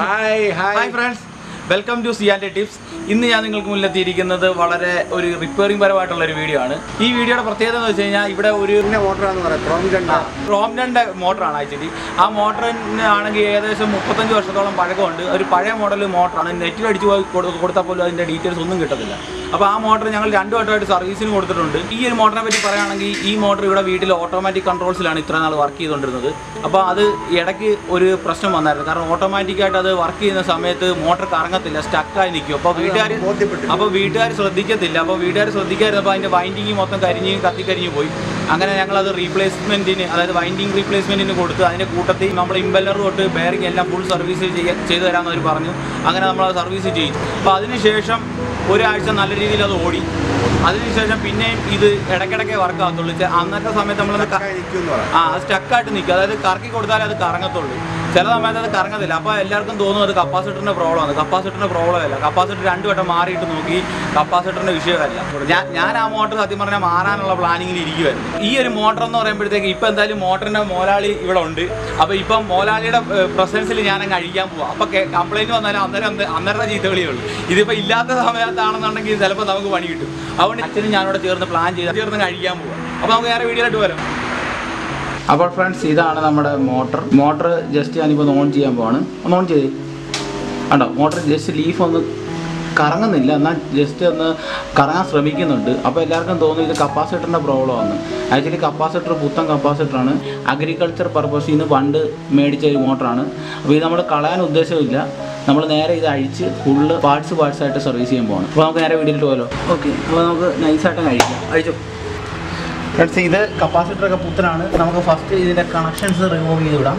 Hi hi hi friends welcome to സിയാൻ്റെ tips ഇന്ന് ഞാൻ നിങ്ങൾക്ക് മുന്നിലെത്തിയിരിക്കുന്നത് വളരെ ഒരു റിപ്പയറിംഗ് പരമായിട്ടുള്ള ഒരു വീഡിയോ ആണ് ഈ വീഡിയോയുടെ പ്രത്യേകത എന്ന് വെച്ച് കഴിഞ്ഞാൽ ഇവിടെ ഒരു പിന്നെ ഓർഡറാന്ന് പറയാം ക്രോം കണ്ട റോംഡൻ്റെ മോട്ടറാണ് ആക്ച്വലി ആ മോട്ടറിന് ആണെങ്കിൽ ഏകദേശം മുപ്പത്തഞ്ച് വർഷത്തോളം പഴക്കമുണ്ട് ഒരു പഴയ മോഡൽ മോട്ടറാണ് നെറ്റിൽ അടിച്ച് പോയി കൊടു- കൊടുത്താൽ പോലും അതിൻ്റെ ഡീറ്റെയിൽസ് ഒന്നും കിട്ടത്തില്ല അപ്പോൾ ആ മോട്ടർ ഞങ്ങൾ രണ്ടു വട്ടമായിട്ട് സർവീസിന് കൊടുത്തിട്ടുണ്ട് ഈ ഒരു മോട്ടറിനെ പറ്റി പറയുകയാണെങ്കിൽ ഈ മോട്ടർ ഇവിടെ വീട്ടിൽ ഓട്ടോമാറ്റിക് കൺട്രോൾസിലാണ് ഇത്ര നാൾ വർക്ക് ചെയ്തുകൊണ്ടിരുന്നത് അപ്പോൾ അത് ഇടയ്ക്ക് ഒരു പ്രശ്നം വന്നായിരുന്നു കാരണം ഓട്ടോമാറ്റിക്കായിട്ട് അത് വർക്ക് ചെയ്യുന്ന സമയത്ത് മോട്ടർ കറങ്ങത്തില്ല സ്റ്റക്കായി നിൽക്കും അപ്പോൾ വീട്ടുകാർ ബോധ്യപ്പെട്ടു അപ്പോൾ വീട്ടുകാർ ശ്രദ്ധിക്കത്തില്ല അപ്പോൾ വീട്ടുകാർ ശ്രദ്ധിക്കാതിരുന്നപ്പോൾ അതിൻ്റെ വൈൻഡിങ് മൊത്തം കരിഞ്ഞ് കത്തിക്കരിഞ്ഞ് പോയി അങ്ങനെ ഞങ്ങളത് റീപ്ലേസ്മെൻറ്റിന് അതായത് വൈൻഡിങ് റീപ്ലേസ്മെൻറ്റിന് കൊടുത്ത് അതിൻ്റെ കൂട്ടത്തിൽ നമ്മൾ ഇമ്പല്ലർ തൊട്ട് ബെയറിംഗ് എല്ലാം ഫുൾ സർവീസ് ചെയ്യാൻ ചെയ്തു തരാമെന്ന് അവർ പറഞ്ഞു അങ്ങനെ നമ്മൾ അത് സർവീസ് ചെയ്യും അപ്പോൾ അതിനുശേഷം ഒരാഴ്ച നല്ല രീതിയിൽ അത് ഓടി അതിനുശേഷം പിന്നെയും ഇത് ഇടയ്ക്കിടയ്ക്ക് വർക്ക് ആകത്തുള്ളൂ ചെ- അന്നത്തെ സമയത്ത് നമ്മൾ നിൽക്കുമെന്ന് പറയാം ആ അത് സ്റ്റക്കായിട്ട് നിൽക്കും അതായത് കറക്കി കൊടുത്താലേ അത് കറങ്ങത്തുള്ളൂ ചില സമയത്ത് അത് കറങ്ങത്തില്ല അപ്പോൾ എല്ലാവർക്കും തോന്നും അത് കപ്പാസിറ്ററിൻ്റെ പ്രോബ്ലമാണ് കപ്പാസിറ്ററിൻ്റെ പ്രോബ്ലം അല്ല കപ്പാസിറ്റർ രണ്ടു വട്ടം മാറിയിട്ട് നോക്കി കപ്പാസിറ്ററിൻ്റെ വിഷയമല്ല ഞാൻ ഞാൻ ആ മോട്ടർ സത്യം പറഞ്ഞാൽ മാറാനുള്ള പ്ലാനിങ്ങിൽ ഇരിക്കുമായിരുന്നു ഈ ഒരു മോട്ടർ എന്ന് പറയുമ്പോഴത്തേക്ക് ഇപ്പം എന്തായാലും മോട്ടറിൻ്റെ മോലാളി ഇവിടെ ഉണ്ട് അപ്പോൾ ഇപ്പം മോലാളിയുടെ പ്രസൻസിൽ ഞാൻ അങ്ങ് അഴിക്കാൻ പോവാം അപ്പോൾ കംപ്ലൈൻറ്റ് വന്നാലും അന്നേരം അന്ന് അന്നേരത്തെ ചീത്തവിളിയേ ഉള്ളൂ ഇതിപ്പോൾ ഇല്ലാത്ത സമയത്താണെന്നുണ്ടെങ്കിൽ ചിലപ്പോൾ നമുക്ക് പണി കിട്ടും അതുകൊണ്ട് അച്ഛനും ഞാനിവിടെ ചേർന്ന് പ്ലാൻ ചെയ്ത് ചേർന്ന് അങ്ങ് അഴിക്കാൻ പോവാം അപ്പോൾ നമുക്ക് വേറെ വീഡിയോയിലോട്ട് വരാം അപ്പോൾ ഫ്രണ്ട്സ് ഇതാണ് നമ്മുടെ മോട്ടർ മോട്ടർ ജസ്റ്റ് ഞാനിപ്പോൾ ഒന്ന് ഓൺ ചെയ്യാൻ പോവാണ് ഒന്ന് ഓൺ ചെയ്ത് കണ്ടോ മോട്ടർ ജസ്റ്റ് ലീഫ് ഒന്ന് കറങ്ങുന്നില്ല എന്നാൽ ജസ്റ്റ് ഒന്ന് കറങ്ങാൻ ശ്രമിക്കുന്നുണ്ട് അപ്പോൾ എല്ലാവർക്കും തോന്നും ഇത് കപ്പാസിറ്ററിൻ്റെ പ്രോബ്ലമാണ് ആക്ച്വലി കപ്പാസിറ്റർ പുത്തൻ കപ്പാസിറ്ററാണ് അഗ്രികൾച്ചർ പർപ്പസിൽ നിന്ന് പണ്ട് മേടിച്ച ഒരു മോട്ടറാണ് അപ്പോൾ ഇത് നമ്മൾ കളയാൻ ഉദ്ദേശമില്ല നമ്മൾ നേരെ ഇത് അഴിച്ച് ഫുള്ള് പാർട്സ് പാർട്സ് ആയിട്ട് സർവീസ് ചെയ്യാൻ പോകണം അപ്പോൾ നമുക്ക് നേരെ വീട്ടിൽ പോകാലോ ഓക്കെ അപ്പോൾ നമുക്ക് നൈസായിട്ട് കഴിക്കാം അഴിച്ചു ഫ്രണ്ട്സ് ഇത് കപ്പാസിറ്റർ ഒക്കെ പുത്തനാണ് നമുക്ക് ഫസ്റ്റ് ഇതിൻ്റെ കണക്ഷൻസ് റിമൂവ് ചെയ്ത് വിടാം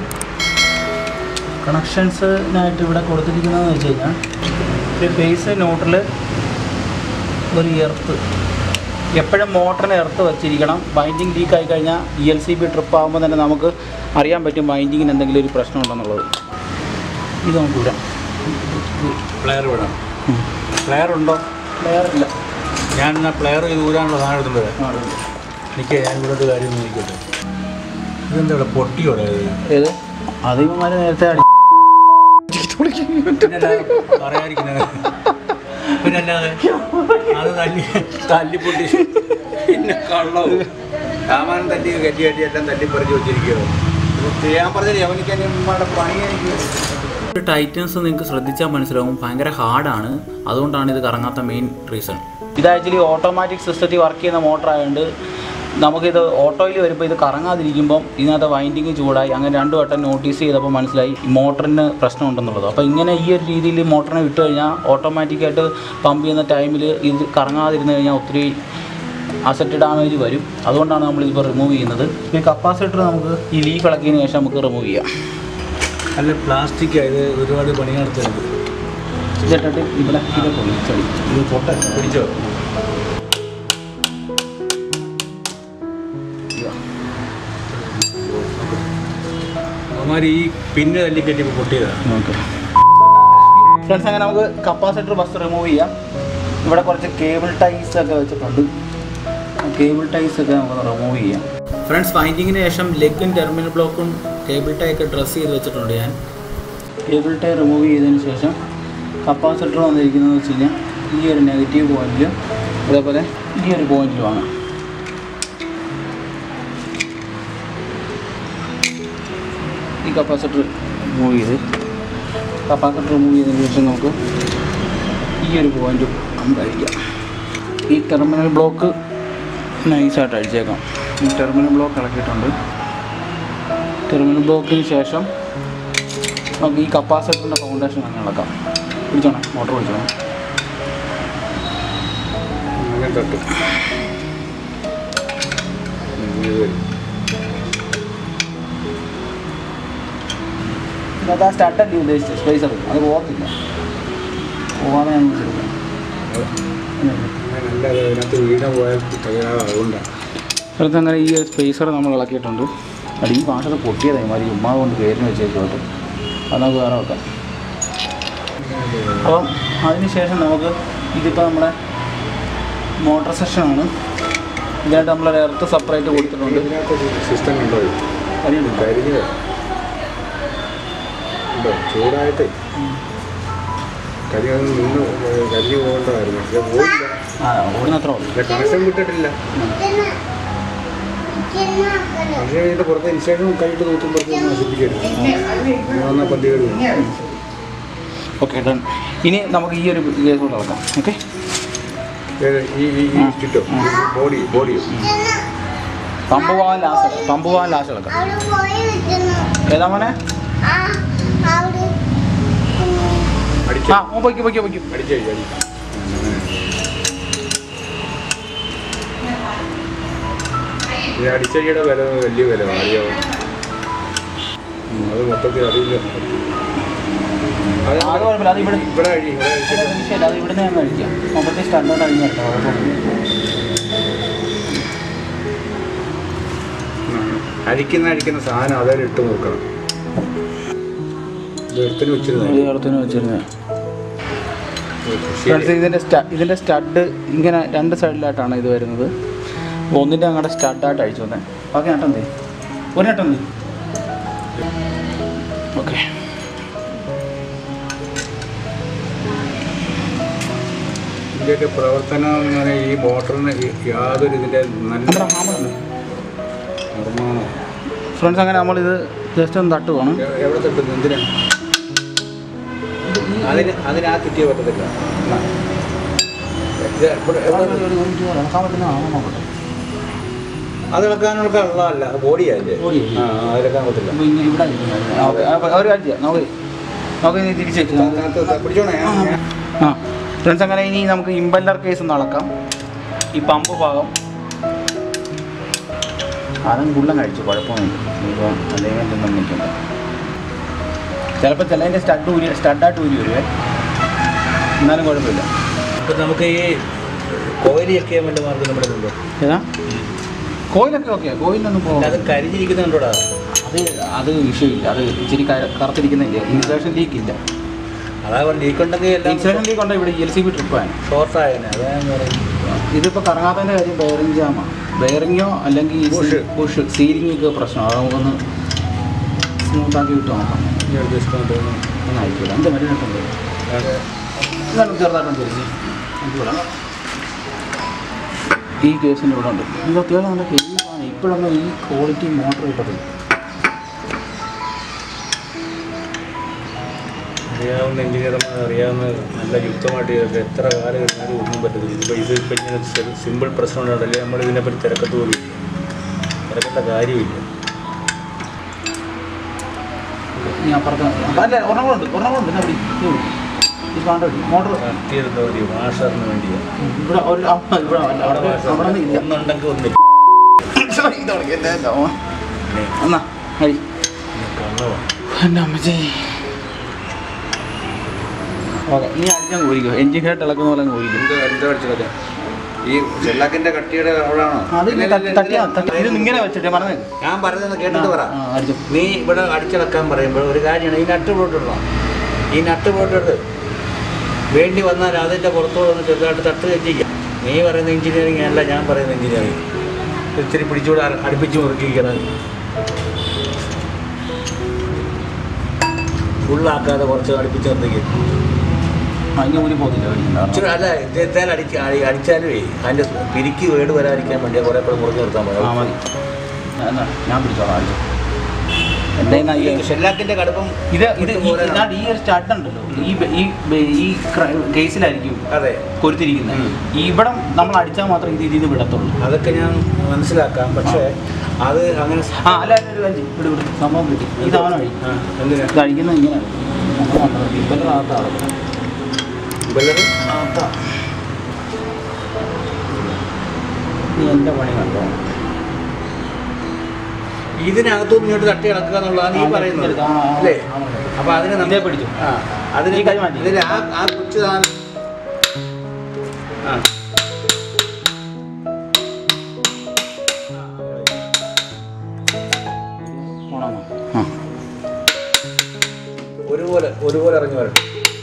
കണക്ഷൻസിനായിട്ട് ഇവിടെ കൊടുത്തിരിക്കുന്നതെന്ന് വെച്ച് കഴിഞ്ഞാൽ ഒരു ബേസ് നോട്ടിൽ ഒരു എർത്ത് എപ്പോഴും മോട്ടറിന് എർത്ത് വെച്ചിരിക്കണം വൈൻഡിങ് ലീക്ക് ആയി കഴിഞ്ഞാൽ E L C B trip ആകുമ്പോൾ തന്നെ നമുക്ക് അറിയാൻ പറ്റും വൈൻഡിങ്ങിന് എന്തെങ്കിലും ഒരു പ്രശ്നം ഉണ്ടെന്നുള്ളത് ഇത് നമുക്ക് വിടാം പ്ലെയർ വിടാം ഉം. പ്ലെയർ ഉണ്ടോ വേറെ ഇല്ല ഞാൻ എന്നാ പ്ലെയർ ഇത് ഊരാനുള്ള സാധനം എടുത്തുകൊണ്ട് വരാം ആ, ഉണ്ട്. എനിക്ക് ഞാൻ ഇവിടെ ഒരു കാര്യം നോക്കിക്കോട്ടെ ഇതെന്താ ഇവിടെ പൊട്ടിയോടെ ഏത് അതിമാർ നേരത്തെ അടി പറയാതിരിക്കുന്നത് പിന്നെ അല്ലാതെ അത് തല്ലി തല്ലി പൊട്ടി പിന്നെ കള്ളവും രാമായണം തല്ലി കെട്ടി കെട്ടി എല്ലാം തല്ലിപ്പറിച്ച് വെച്ചിരിക്കുകയോ ഞാൻ പറഞ്ഞില്ലേ അവനിക്ക് നമ്മുടെ പണി എനിക്ക് ടൈറ്റൻസ് നിങ്ങൾക്ക് ശ്രദ്ധിച്ചാൽ മനസ്സിലാവും ഭയങ്കര ഹാർഡാണ് അതുകൊണ്ടാണ് ഇത് കറങ്ങാത്ത മെയിൻ റീസൺ ഇത് ആക്ച്വലി ഓട്ടോമാറ്റിക് സിസ്റ്റത്തിൽ വർക്ക് ചെയ്യുന്ന മോട്ടർ ആയതുകൊണ്ട് നമുക്കിത് ഓട്ടോയിൽ വരുമ്പോൾ ഇത് കറങ്ങാതിരിക്കുമ്പം ഇതിനകത്ത് വൈൻഡിങ് ചൂടായി അങ്ങനെ രണ്ട് വട്ടം നോട്ടീസ് ചെയ്തപ്പോൾ മനസ്സിലായി ഈ മോട്ടറിന് പ്രശ്നമുണ്ടെന്നുള്ളത് അപ്പോൾ ഇങ്ങനെ ഈ ഒരു രീതിയിൽ മോട്ടറിനെ വിട്ട് കഴിഞ്ഞാൽ ഓട്ടോമാറ്റിക്കായിട്ട് പമ്പ് ചെയ്യുന്ന ടൈമിൽ ഇത് കറങ്ങാതിരുന്ന് കഴിഞ്ഞാൽ ഒത്തിരി അസറ്റ് ഡാമേജ് വരും അതുകൊണ്ടാണ് നമ്മൾ ഇതിപ്പോൾ റിമൂവ് ചെയ്യുന്നത് ഈ കപ്പാസിറ്റർ നമുക്ക് ഈ ലീഫ് ഇളക്കിയതിന് ശേഷം നമുക്ക് റിമൂവ് ചെയ്യാം അല്ല പ്ലാസ്റ്റിക് ഇത് ഒരുപാട് പണി നടത്തുന്നത് ഇതിട്ടിട്ട് ഇവിടെ ഇത് പോയി ചെടി ഇത് പൊട്ട പിടിച്ചോ അവന്മാർ ഈ പിന്നെ തല്ലി കെട്ടിയപ്പോൾ പൊട്ടിയതാണ് ഓക്കെ ഫ്രണ്ട്സ് അങ്ങനെ നമുക്ക് കപ്പാസിറ്റർ ഫസ്റ്റ് റിമൂവ് ചെയ്യാം ഇവിടെ കുറച്ച് കേബിൾ ടൈസ് ഒക്കെ വെച്ചിട്ടുണ്ട് കേബിൾ ടൈസ് ഒക്കെ നമുക്ക് റിമൂവ് ചെയ്യാം ഫ്രണ്ട്സ് ഫൈൻഡിങ്ങിന് ശേഷം ലെഗും ടെർമിനൽ ബ്ലോക്കും കേബിൾ ടൈ ഒക്കെ ഡ്രസ്സ് ചെയ്ത് വെച്ചിട്ടുണ്ട് ഞാൻ കേബിൾ ടൈ റിമൂവ് ചെയ്തതിന് ശേഷം കപ്പാസിറ്റർ വന്നിരിക്കുന്നത് വെച്ച് കഴിഞ്ഞാൽ ഈ ഒരു നെഗറ്റീവ് പോയിന്റിലും അതേപോലെ ഈ ഒരു പോയിന്റിലുമാണ് ഈ കപ്പാസിറ്റർ റിമൂവ് ചെയ്ത് കപ്പാസിറ്റർ റിമൂവ് ചെയ്തതിന് ശേഷം നമുക്ക് ഈ ഒരു പോയിന്റ് നമുക്ക് അഴിക്കാം ഈ ടെർമിനൽ ബ്ലോക്ക് നൈസായിട്ട് അഴിച്ചേക്കാം ഈ ടെർമിനൽ ബ്ലോക്ക് ഇളക്കിയിട്ടുണ്ട് ടെർമിനൽ ബ്ലോക്കിന് ശേഷം നമുക്ക് ഈ കപ്പാസിറ്ററിൻ്റെ ഫൗണ്ടേഷൻ അങ്ങ് ഇളക്കാം പിടിച്ചോണേ മോട്ടർ പിടിച്ചോണേ അങ്ങനെ തൊട്ട് ഇതിനകത്ത് ആ സ്റ്റഡല്ലേ ഉദ്ദേശിച്ചത് സ്പേസർ അത് പോകത്തില്ല പോകാതെ ഞാൻ വെച്ചെടുക്കാം നല്ല അതിനകത്ത് വീണ പോയാൽ തകരാറ് അതുകൊണ്ടാണ് അടുത്ത് അങ്ങനെ ഈ സ്പേസർ നമ്മൾ ഇളക്കിയിട്ടുണ്ട് അടി ഈ ഭാഷ പൊട്ടിയതായി മാതിരി ഉമ്മാ കൊണ്ട് പേരിന് വെച്ചേക്കോട്ട് അത് നമുക്ക് വേറെ വെക്കാം അപ്പം അതിനുശേഷം നമുക്ക് ഇതിപ്പോൾ നമ്മുടെ മോട്ടർ സെക്ഷനാണ് ഇതിനായിട്ട് നമ്മൾ എർത്ത് സെപ്പറേറ്റ് കൊടുത്തിട്ടുണ്ട് ഇതിനകത്ത് സിസ്റ്റം ഉണ്ടോ അതിനുണ്ട് കരിഞ്ഞത് ഉണ്ടോ ചൂടായിട്ട് കരി അങ്ങ് നിന്ന് കരി പോകേണ്ടതായിരുന്നു പക്ഷെ പോയില്ല ആ ഓടുന്ന അത്ര ഉള്ളൂ പക്ഷെ കണക്ഷൻ വിട്ടിട്ടില്ല പക്ഷേ ഇതിന്റെ പുറത്ത് ഇൻസ്റ്റേഷൻ കൈയിട്ട് നോക്കുമ്പോഴത്തേക്ക് നശിപ്പിക്കരുത് വന്ന പന്തികേട് വരും. ഓക്കെ ഡൺ ഇനി നമുക്ക് ഈ ഒരു കേസ് കൂടെ ഇളക്കാം ഓക്കെ ഏത് ഈ ഈ ഈ ചുറ്റോ ബോഡി ബോഡിയോ പമ്പ് പോകാൻ ലാസ്റ്റ് പമ്പ് പോകാൻ ലാസ്റ്റ് ഇളക്കാം അവിടെ പോയി നിൽക്കുന്നു ഏതാ മോനെ ആ അവിടെ അടിച്ചു ആ ഓ പൊയ്ക്കോ പൊയ്ക്കോ പൊയ്ക്കോ അടിച്ചു അടി ഈ അടിച്ചടിയുടെ വില വലിയ വില അറിയാവോ ഉം, അത് മൊത്തത്തിൽ അറിയില്ല അത് അത് കുഴപ്പമില്ല അത് ഇവിടെ ഇവിടെ അഴി ഇവിടെ അടിച്ചിട്ട് വിഷയമില്ല അത് ഇവിടെ നിന്ന് കഴിക്കാം മൊത്തത്തിൽ സ്റ്റാൻഡേർഡ് അഴിഞ്ഞു കേട്ടോ അരിക്കുന്ന അരിക്കുന്ന സാധനം അതേ ഇട്ട് നോക്കണം ഇത് എടുത്തിന് വെച്ചിരുന്നത് ഇടത്തിന് വെച്ചിരുന്നത് ഫ്രണ്ട്സ് ഇതിൻ്റെ സ്റ്റ ഇതിൻ്റെ സ്റ്റഡ് ഇങ്ങനെ രണ്ട് സൈഡിലായിട്ടാണ് ഇത് വരുന്നത് ഒന്നിൻ്റെ അങ്ങോട്ട് സ്റ്റഡായിട്ട് അഴിച്ചു വന്നേ ഓക്കെ നട്ടം തീ ഒരു നട്ടം തീ ഓക്കെ ഇതിൻ്റെയൊക്കെ പ്രവർത്തനം എന്ന് പറഞ്ഞാൽ ഈ മോട്ടറിന് ഈ യാതൊരു ഇതിൻ്റെ നല്ല നമ്മുടെ ഹാമറുണ്ട് നിർമ്മാണം ഫ്രണ്ട്സ് അങ്ങനെ നമ്മളിത് ജസ്റ്റ് ഒന്ന് തട്ടുവാണ് എ- എവിടെ തട്ടുന്നു എന്തിനാണ് അതിന് അതിന് ആ ചുറ്റിയ പറ്റത്തില്ല എന്നാ. ഇത് ഇവിടെ- എവിടെ- അത് ഇളക്കാനുള്ള ഉള്ളതല്ല അത് ബോഡിയല്ലേ ബോഡി. ആ അത് ഇളക്കാൻ പറ്റില്ല ഇവിടെ ഒരു കാര്യം ചെയ്യാം നമുക്ക് നമുക്ക് ഇനി തിരിച്ച് വെക്കാം. അതിനകത്ത് പിടിച്ചോണേ ഞാൻ- ആ ഫ്രണ്ട്സ് അങ്ങനെ ഇനി നമുക്ക് ഇമ്പല്ലർ കേസ് ഒന്ന് അളക്കാം ഈ പമ്പ് ഭാഗം അതും ഗുള്ളം കഴിച്ചു കുഴപ്പമൊന്നുമില്ല ഇപ്പോൾ അല്ലെങ്കിൽ ഒന്നും നിൽക്കണ്ട ചിലപ്പോൾ ചിലതിൻ്റെ സ്റ്റഡ് ഊരി സ്റ്റഡായിട്ട് ഊരി വരുവേ എന്നാലും കുഴപ്പമില്ല ഇപ്പൊ നമുക്ക് ഈ കോയിലൊക്കെ ചെയ്യാൻ വേണ്ടി മാർഗം നമ്മുടെ മുമ്പ് ഏതാ കോയിലൊക്കെ ഓക്കെ കോയിലൊന്നും അത് പോകാം കരിഞ്ഞിരിക്കുന്നുണ്ടോടാ അത് അത് വിഷയമില്ല അത് ഇച്ചിരി കര- കറുത്തിരിക്കുന്നില്ല ഇൻസുലേഷൻ ലീക്ക് ഇല്ല അതാ ലീക്ക് ഉണ്ടെങ്കിൽ എല്ലാം ഇൻസുലേഷൻ ലീക്ക് ഉണ്ടെങ്കിൽ ഇവിടെ എൽ സി ബി ട്രിപ്പാണ് ഷോർട്ടായനെ അതാ ഞാൻ പറയുന്നത് ഇതിപ്പോൾ കറങ്ങാത്തതിൻ്റെ കാര്യം ബെയറിംഗ് ജാമാണ് ബെയറിങ്ങോ അല്ലെങ്കിൽ Bush. ബുഷ് സീലിംഗ് ഒക്കെ പ്രശ്നമാണ് അത് നമുക്കൊന്ന് സ്മൂത്ത് ആക്കി വിട്ട് നോക്കാം ഇനി അടുത്ത ഇഷ്ടം തോന്നുന്നു ഒന്നും ആയിരിക്കില്ല എന്ത് മരുന്നിട്ടുണ്ട് ഇതാണ് ചെറുതായിട്ടും തിരിച്ച് ഈ കേസിൻ്റെ ഇവിടെ ഉണ്ട് ഇത് അത്യാവശ്യം നല്ല ഹെവി ആണ് ഇപ്പോഴൊന്നും ഈ ക്വാളിറ്റി മോട്ടർ കിട്ടത്തില്ല അറിയാവുന്ന എഞ്ചിനീയർമാർ അറിയാവുന്ന നല്ല യുക്തമായിട്ട് ചെയ്തിട്ട് എത്ര കാലം കഴിഞ്ഞാലും ഒന്നും പറ്റത്തില്ല ഇതിപ്പോൾ ഇത് ഇപ്പം ഇങ്ങനെ സിമ്പിൾ പ്രശ്നമുണ്ടല്ലേ നമ്മൾ ഇതിനെപ്പറ്റി തിരക്കത്ത് പോലും ഇല്ല തിരക്കേണ്ട കാര്യമില്ല ഇനി അപ്പുറത്ത് അല്ല ഒരെണ്ണമുണ്ട് ഒരെണ്ണമുണ്ട് എന്നാ പിടി ഇത് പിടി. ഈ കാണ്ട പിടി മോട്ടർ കത്തിയിരുന്ന ഒരു മാഷറിന് വേണ്ടിയാണ് ഇവിടെ ഒരു ആ, ഇവിടെ അല്ല, അവിടെ അവിടെ നിന്ന് ഇല്ല ഒന്നുണ്ടെങ്കിൽ ഒന്നില്ല ഇത് തുടങ്ങി, എന്റെ അമ്മ. എന്നാ അടി കള്ളമാണ് എൻ്റെ അമ്മച്ചി ഓക്കെ ഇനി അടിച്ചാൽ കോരിക്കോ എഞ്ചിൻ ഹേട്ട് ഇളക്കുന്ന പോലെ അങ്ങ് കോരിക്കും എന്ത് എന്താ പഠിച്ചതൊക്കെ ഈ ചെല്ലാക്കിന്റെ കട്ടിയുടെ അവിടാണോ അത് ഇങ്ങനെ തട്ടി- തട്ടിയാ തട്ടി ഇത് ഇങ്ങനെ വെച്ചിട്ട് പറഞ്ഞേക്ക് ഞാൻ പറഞ്ഞത് കേട്ടിട്ട് പറ ആ, അടിച്ചു നീ ഇവിടെ അടിച്ചിളക്കാൻ പറയുമ്പോൾ ഒരു കാര്യമാണ് ഈ നട്ട് പോട്ടിടണം ഈ നട്ട് പോട്ടിട്ട് വേണ്ടി വന്നാൽ അതിൻ്റെ പുറത്തോടെ ഒന്ന് ചെറുതായിട്ട് തട്ട് തെറ്റിക്കാം നീ പറയുന്ന എഞ്ചിനീയറിംഗ് അല്ല ഞാൻ പറയുന്ന എഞ്ചിനീയറിംഗ് ഇത്തിരി പിടിച്ചുകൂടെ അ- അടുപ്പിച്ച് മുറുക്കിക്കണം ഫുള്ളാക്കാതെ കുറച്ച് അടുപ്പിച്ച് നിർത്തിക്കും അതിന് ഊരി പോകുന്നില്ല ഇച്ചിരി മേടിക്കണ്ട അല്ല ഇദ്ദേഹത്താൽ അടിക്ക അടി- അടിച്ചാലുമേ അതിൻ്റെ പിരിക്ക് വേട് വരാതിരിക്കാൻ വേണ്ടി കുറേ കൂടെ മുറിഞ്ഞ് നിർത്താൻ ആ മതി മതി എന്നാ, ഞാൻ പിടിച്ചോളാം അടിച്ചു എൻ്റെ കയ്യിൽ നിന്ന് ഈ- ഷെല്ലാക്കിൻ്റെ കടുപ്പം ഇത് ഇത് ഈ വിട്ടുപോരാനാണ്. ഇതാണ്ട് ഈ ഒരു സ്റ്റഡ് ഉണ്ടല്ലോ ഈ ബെ- ഈ ബെ- ഈ കേസിലായിരിക്കും അതെ കൊരുത്തിരിക്കുന്നത് ഉം. ഇവിടെ നമ്മൾ അടിച്ചാൽ മാത്രം ഇത് ഇതിൽ നിന്ന് വിടത്തുള്ളൂ അതൊക്കെ ഞാൻ മനസ്സിലാക്കാം പക്ഷേ അത് അങ്ങനെ സ- ആ അല്ല അല്ല, ഒരു അഞ്ച് ഇവിടെ ഇവിടെ സംഭവം കിട്ടി ഇത് അവനെ വഴി ആ, എന്തിനാ ഇത് അടിക്കുന്നത് ഇങ്ങനെയാണ് ഇപ്പം ആത്താണ് ബല്ലറ് ആത്താ നീ എൻ്റെ പണി കണ്ടോ ഇതിനകത്തുനിന്ന് ഇങ്ങോട്ട് തട്ടി ഇളക്കുക എന്നുള്ളതാണ് ഈ ആ, പറയുന്നത് ആ, ആ, അല്ലേ ആ, ആ. അപ്പൊ അതിന് നമ്മ- ഇതേ പിടിച്ചു. ആ അതിന് ഈ കൈ മാറ്റി. ഇതിന് ആ ആ കൊച്ചു സാധനം ആ പോണോ ആ ഒരുപോലെ ഒരുപോലെ ഇറങ്ങി വരണം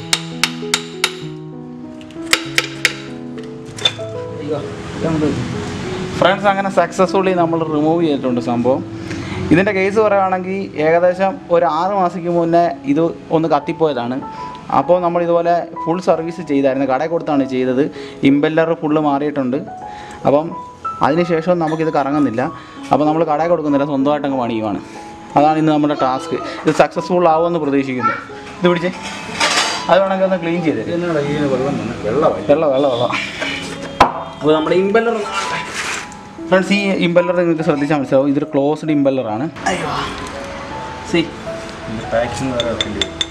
ഫ്രണ്ട്സ് അങ്ങനെ സക്സസ്ഫുള്ളി നമ്മൾ റിമൂവ് ചെയ്തിട്ടുണ്ട് സംഭവം ഇതിൻ്റെ കേസ് പറയുകയാണെങ്കിൽ ഏകദേശം ഒരു ആറ് മാസത്തേക്ക് മുന്നേ ഇത് ഒന്ന് കത്തിപ്പോയതാണ് അപ്പോൾ നമ്മൾ ഇതുപോലെ ഫുൾ സർവീസ് ചെയ്തായിരുന്നു കടയിൽ കൊടുത്താണ് ചെയ്തത് ഇമ്പല്ലർ ഫുള്ള് മാറിയിട്ടുണ്ട് അപ്പം അതിനുശേഷം നമുക്കിത് കറങ്ങുന്നില്ല അപ്പോൾ നമ്മൾ കടയിൽ കൊടുക്കുന്നില്ല സ്വന്തമായിട്ട് അങ്ങ് പണിയുവാണ് അതാണ് ഇന്ന് നമ്മുടെ ടാസ്ക് ഇത് സക്സസ്ഫുൾ ആവുമെന്ന് പ്രതീക്ഷിക്കുന്നു ഇത് പിടിച്ചേ അത് വേണമെങ്കിൽ ഒന്ന് ക്ലീൻ ചെയ്ത് തരും എന്നാടാ ഈ വെള്ളം വന്നെ വെള്ളമായി വെള്ളം വെള്ളം വെള്ളം അപ്പോൾ നമ്മുടെ ഇമ്പല്ലർ ഫ്രണ്ട്സ് ഈ ഇമ്പല്ലർ നിങ്ങൾക്ക് ശ്രദ്ധിച്ചാൽ മനസ്സിലാവും ഇതൊരു ക്ലോസ്ഡ് ഇമ്പല്ലറാണ് അയ്യോ സി പാക്കിങ് വേറെ ഇറക്കേണ്ടി വരും.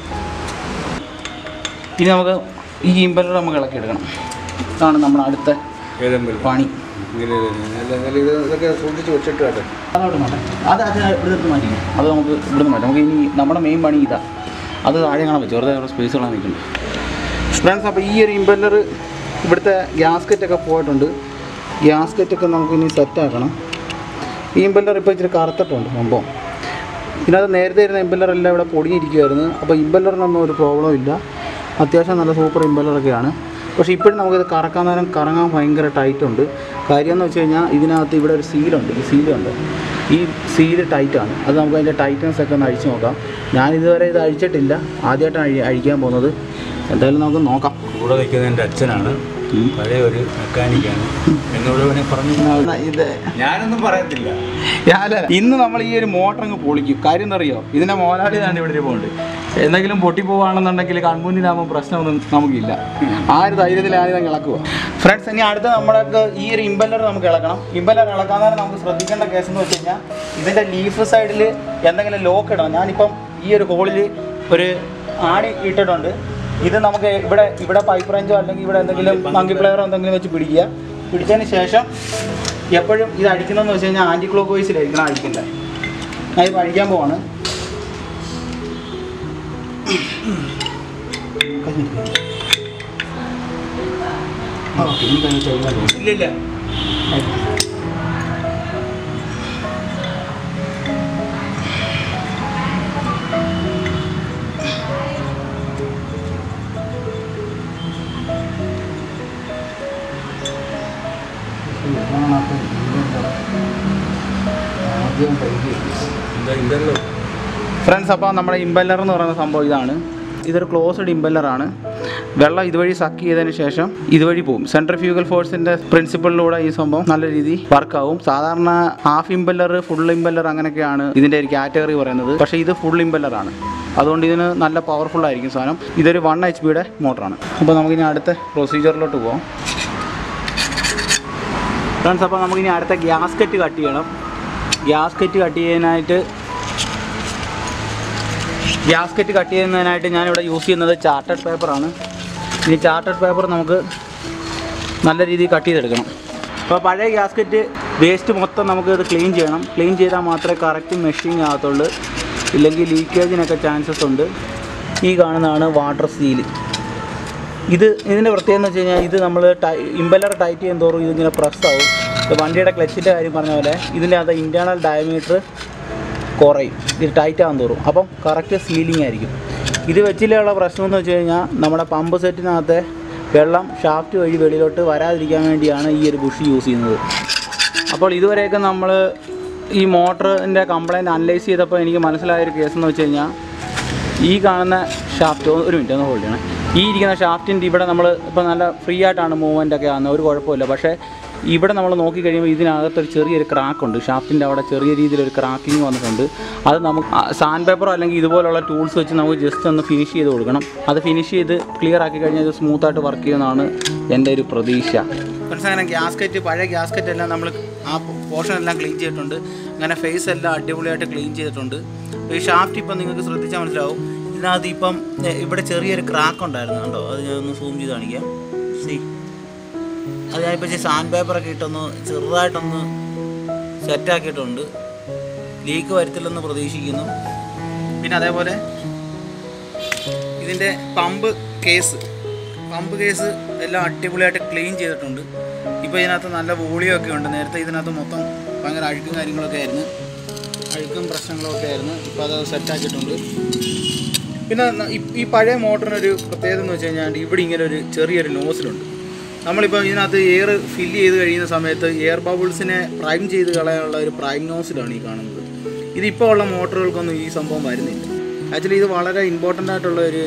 ഇനി നമുക്ക് ഈ ഇമ്പല്ലർ നമുക്ക് ഇളക്കിയെടുക്കണം ഇതാണ് നമ്മുടെ അടുത്ത ഏതെങ്കിലും പണി ഇങ്ങനെ നല്ല നല്ല ഇത് ഇതൊക്കെ സൂക്ഷിച്ച് വെച്ചിട്ട് കേട്ടോ അതോട്ട് മാറ്റാം അത് അത് ഇവിടുന്ന് മാറ്റി അത് നമുക്ക് ഇവിടുന്ന് മാറ്റാം നമുക്ക് ഇനി നമ്മുടെ മെയിൻ പണി ഇതാ അത് താഴെ കാണാൻ പറ്റും വെറുതെ അവിടെ സ്പേസ് കളാൻ നിൽക്കുന്നുണ്ട് ഫ്രണ്ട്സ് അപ്പോൾ ഈ ഒരു ഇമ്പല്ലർ ഇവിടുത്തെ ഗ്യാസ്കറ്റൊക്കെ പോയിട്ടുണ്ട് ഗ്യാസ്കറ്റൊക്കെ നമുക്ക് ഇനി സെറ്റാക്കണം ഈ ഇമ്പല്ലർ ഇപ്പോൾ ഇച്ചിരി കറുത്തിട്ടുണ്ട് സംഭവം ഇതിനകത്ത് നേരത്തെ ഇരുന്ന ഇമ്പല്ലർ എല്ലാം ഇവിടെ പൊടിഞ്ഞിരിക്കുമായിരുന്നു അപ്പോൾ ഇമ്പല്ലറിനൊന്നും ഒരു പ്രോബ്ലം ഇല്ല അത്യാവശ്യം നല്ല സൂപ്പർ ഇമ്പല്ലറൊക്കെയാണ് പക്ഷേ ഇപ്പോഴും നമുക്കിത് കറക്കാൻ നേരം കറങ്ങാൻ ഭയങ്കര ടൈറ്റ് ഉണ്ട് കാര്യം എന്ന് വെച്ച് കഴിഞ്ഞാൽ ഇതിനകത്ത് ഇവിടെ ഒരു സീലുണ്ട് ഈ സീലുണ്ട് ഈ സീല് ടൈറ്റാണ് അത് നമുക്ക് അതിൻ്റെ ടൈറ്റ്നസ് ഒക്കെ ഒന്ന് അഴിച്ചു നോക്കാം ഞാൻ ഇതുവരെ ഇത് അഴിച്ചിട്ടില്ല ആദ്യമായിട്ടാണ് അഴി അഴിക്കാൻ പോകുന്നത് എന്തായാലും നമുക്ക് നോക്കാം കൂടെ നിൽക്കുന്ന എൻ്റെ അച്ഛനാണ് പഴയ ഒരു മെക്കാനിക്കാണ് എന്നോട് വേണേൽ പറഞ്ഞു ഇത് ഞാനൊന്നും പറയത്തില്ല ഞാനല്ല ഇന്ന് നമ്മൾ ഈ ഒരു മോട്ടർ അങ്ങ് പൊളിക്കും കാര്യം എന്തറിയോ ഇതിന്റെ മോലാളി തന്നെ ഇവിടെ പോകുന്നുണ്ട് എന്തെങ്കിലും പൊട്ടിപ്പോവാണെന്നുണ്ടെങ്കിൽ കൺമുന്നിലാകുമ്പോൾ പ്രശ്നമൊന്നും നമുക്കില്ല ആ ഒരു ധൈര്യത്തിൽ ആദ്യം ഇളക്കുക ഫ്രണ്ട്സ് ഇനി അടുത്ത നമ്മുടെ ഈ ഒരു ഇമ്പല്ലർ നമുക്ക് ഇളക്കണം ഇമ്പല്ലർ ഇളക്കാൻ നേരം നമുക്ക് ശ്രദ്ധിക്കേണ്ട കേസ് എന്ന് വെച്ച് കഴിഞ്ഞാൽ ഇതിന്റെ ലീഫ് സൈഡിൽ എന്തെങ്കിലും ലോക്ക് ഇടണം ഞാനിപ്പം ഈ ഒരു ഹോളിൽ ഒരു ആണി ഇട്ടിട്ടുണ്ട് ഇത് നമുക്ക് ഇവിടെ ഇവിടെ പൈപ്പ് റേഞ്ചോ അല്ലെങ്കിൽ ഇവിടെ എന്തെങ്കിലും മങ്കി പ്ലെയറോ എന്തെങ്കിലും വെച്ച് പിടിക്കുക പിടിച്ചതിന് ശേഷം എപ്പോഴും ഇത് അടിക്കുന്നതെന്ന് വെച്ച് കഴിഞ്ഞാൽ ആൻറ്റി ക്ലോക്ക് വൈസിലായിരിക്കണം അടിക്കേണ്ടത് ഞാൻ ഇപ്പോൾ അടിക്കാൻ പോവാണ് ഇല്ലില്ല എന്താ ഇതല്ലോ ഫ്രണ്ട്സ് അപ്പോൾ നമ്മുടെ ഇമ്പല്ലർ എന്ന് പറയുന്ന സംഭവം ഇതാണ് ഇതൊരു ക്ലോസ്ഡ് ഇമ്പല്ലറാണ് വെള്ളം ഇതുവഴി സക്ക് ചെയ്തതിന് ശേഷം ഇതുവഴി പോകും സെൻട്രിഫ്യൂഗൽ ഫോഴ്സിൻ്റെ പ്രിൻസിപ്പളിലൂടെ ഈ സംഭവം നല്ല രീതിയിൽ വർക്കാവും സാധാരണ ഹാഫ് ഇമ്പല്ലർ ഫുൾ ഇമ്പല്ലർ അങ്ങനെയൊക്കെയാണ് ഇതിൻ്റെ ഒരു കാറ്റഗറി പറയുന്നത് പക്ഷേ ഇത് ഫുൾ ഇമ്പല്ലറാണ് അതുകൊണ്ട് ഇതിന് നല്ല പവർഫുൾ ആയിരിക്കും സാധനം ഇതൊരു വൺ എച്ച് പിയുടെ മോട്ടറാണ് അപ്പോൾ നമുക്കിനി അടുത്ത പ്രൊസീജിയറിലോട്ട് പോകാം ഫ്രണ്ട്സ് അപ്പോൾ നമുക്കിനി അടുത്ത ഗ്യാസ്കറ്റ് കട്ട് ചെയ്യണം ഗ്യാസ്കറ്റ് കട്ട് ചെയ്യാനായിട്ട് ഗ്യാസ്കറ്റ് കട്ട് ചെയ്യുന്നതിനായിട്ട് ഞാനിവിടെ യൂസ് ചെയ്യുന്നത് ചാർട്ടഡ് പേപ്പറാണ് ഇനി ചാർട്ടഡ് പേപ്പർ നമുക്ക് നല്ല രീതിയിൽ കട്ട് ചെയ്തെടുക്കണം അപ്പോൾ പഴയ ഗ്യാസ്കറ്റ് വേസ്റ്റ് മൊത്തം നമുക്ക് ഇത് ക്ലീൻ ചെയ്യണം ക്ലീൻ ചെയ്താൽ മാത്രമേ കറക്റ്റ് മെഷീൻ ആകത്തുള്ളൂ ഇല്ലെങ്കിൽ ലീക്കേജിനൊക്കെ ചാൻസസ് ഉണ്ട് ഈ കാണുന്നതാണ് വാട്ടർ സീൽ ഇത് ഇതിൻ്റെ പ്രത്യേകത എന്ന് വെച്ച് കഴിഞ്ഞാൽ ഇത് നമ്മൾ ടൈ ഇമ്പല്ലർ ടൈറ്റ് ചെയ്യും തോറും ഇതിങ്ങനെ പ്രസ് ആവും ഇത് വണ്ടിയുടെ ക്ലച്ചിൻ്റെ കാര്യം പറഞ്ഞ പോലെ ഇതിൻ്റെ അത് ഇൻറ്റേർണൽ ഡയമീറ്റർ കുറയും ഇത് ടൈറ്റ് ആകാൻ തോറും അപ്പം കറക്റ്റ് സീലിംഗ് ആയിരിക്കും ഇത് വെച്ചിലുള്ള പ്രശ്നം എന്ന് വെച്ച് കഴിഞ്ഞാൽ നമ്മുടെ പമ്പ് സെറ്റിനകത്തെ വെള്ളം ഷാഫ്റ്റ് വഴി വെളിയിലോട്ട് വരാതിരിക്കാൻ വേണ്ടിയാണ് ഈ ഒരു ബുഷ് യൂസ് ചെയ്യുന്നത് അപ്പോൾ ഇതുവരെയൊക്കെ നമ്മൾ ഈ മോട്ടറിൻ്റെ കംപ്ലയിൻറ്റ് അനലൈസ് ചെയ്തപ്പോൾ എനിക്ക് മനസ്സിലായ ഒരു കേസ് എന്ന് വെച്ച് കഴിഞ്ഞാൽ ഈ കാണുന്ന ഷാഫ്റ്റ് ഒരു മിനിറ്റ് ഒന്ന് ഹോൾഡ് ചെയ്യണം ഈ ഇരിക്കുന്ന ഷാഫ്റ്റിൻ്റെ ഇവിടെ നമ്മൾ ഇപ്പോൾ നല്ല ഫ്രീ ആയിട്ടാണ് മൂവ്മെൻ്റ് ഒക്കെ ആകുന്നത് ഒരു കുഴപ്പമില്ല പക്ഷേ ഇവിടെ നമ്മൾ നോക്കി കഴിയുമ്പോൾ ഇതിനകത്തൊരു ചെറിയൊരു ക്രാക്ക് ഉണ്ട് ഷാഫ്റ്റിൻ്റെ അവിടെ ചെറിയ രീതിയിലൊരു ക്രാക്കിങ് വന്നിട്ടുണ്ട് അത് നമുക്ക് സാൻഡ് പേപ്പറോ അല്ലെങ്കിൽ ഇതുപോലുള്ള ടൂൾസ് വെച്ച് നമുക്ക് ജസ്റ്റ് ഒന്ന് ഫിനിഷ് ചെയ്ത് കൊടുക്കണം അത് ഫിനിഷ് ചെയ്ത് ക്ലിയർ ആക്കി കഴിഞ്ഞാൽ ഇത് സ്മൂത്തായിട്ട് വർക്ക് ചെയ്യുമെന്നാണ് എൻ്റെ ഒരു പ്രതീക്ഷ അങ്ങനെ ഗ്യാസ്കറ്റ് പഴയ ഗ്യാസ്കറ്റ് എല്ലാം നമ്മൾ ആ പോർഷൻ എല്ലാം ക്ലീൻ ചെയ്തിട്ടുണ്ട് അങ്ങനെ ഫേസ് എല്ലാം അടിപൊളിയായിട്ട് ക്ലീൻ ചെയ്തിട്ടുണ്ട് ഈ ഷാഫ്റ്റ് ഇപ്പം നിങ്ങൾക്ക് ശ്രദ്ധിച്ചാൽ മനസ്സിലാവും ഇതിനകത്ത് ഇപ്പം ഏ, ഇവിടെ ചെറിയൊരു ക്രാക്ക് ഉണ്ടായിരുന്നു കണ്ടോ അത് ഞാൻ ഒന്ന് സൂം ചെയ്ത് കാണിക്കാം സി അത് ഞാനിപ്പോൾ ഇച്ചിരി സാൻഡ് പേപ്പറൊക്കെ ഇട്ടൊന്ന് ചെറുതായിട്ടൊന്ന് സെറ്റാക്കിയിട്ടുണ്ട് ലീക്ക് വരത്തില്ലെന്ന് പ്രതീക്ഷിക്കുന്നു പിന്നെ അതേപോലെ ഇതിൻ്റെ പമ്പ് കേസ് പമ്പ് കേസ് എല്ലാം അടിപൊളിയായിട്ട് ക്ലീൻ ചെയ്തിട്ടുണ്ട് ഇപ്പോൾ ഇതിനകത്ത് നല്ല വോളിയൊക്കെ ഉണ്ട് നേരത്തെ ഇതിനകത്ത് മൊത്തം ഭയങ്കര അഴുക്കും കാര്യങ്ങളൊക്കെ ആയിരുന്നു അഴുക്കും പ്രശ്നങ്ങളൊക്കെ ആയിരുന്നു ഇപ്പോൾ അത് സെറ്റാക്കിയിട്ടുണ്ട് പിന്നെ ന- ഈ- ഈ പഴയ മോട്ടറിനൊരു പ്രത്യേകത എന്ന് വെച്ച് കഴിഞ്ഞാൽ ഇവിടെ ഇങ്ങനെ ഒരു ചെറിയൊരു നോസിലുണ്ട് നമ്മളിപ്പോൾ ഇതിനകത്ത് എയർ ഫില്ല് ചെയ്ത് കഴിയുന്ന സമയത്ത് എയർ ബബിൾസിനെ പ്രൈം ചെയ്ത് കളയാനുള്ള ഒരു പ്രൈം നോസിലാണ് ഈ കാണുന്നത് ഇതിപ്പോൾ ഉള്ള മോട്ടറുകൾക്കൊന്നും ഈ സംഭവം വരുന്നില്ല ആക്ച്വലി ഇത് വളരെ ഇമ്പോർട്ടൻ്റ് ആയിട്ടുള്ള ഒരു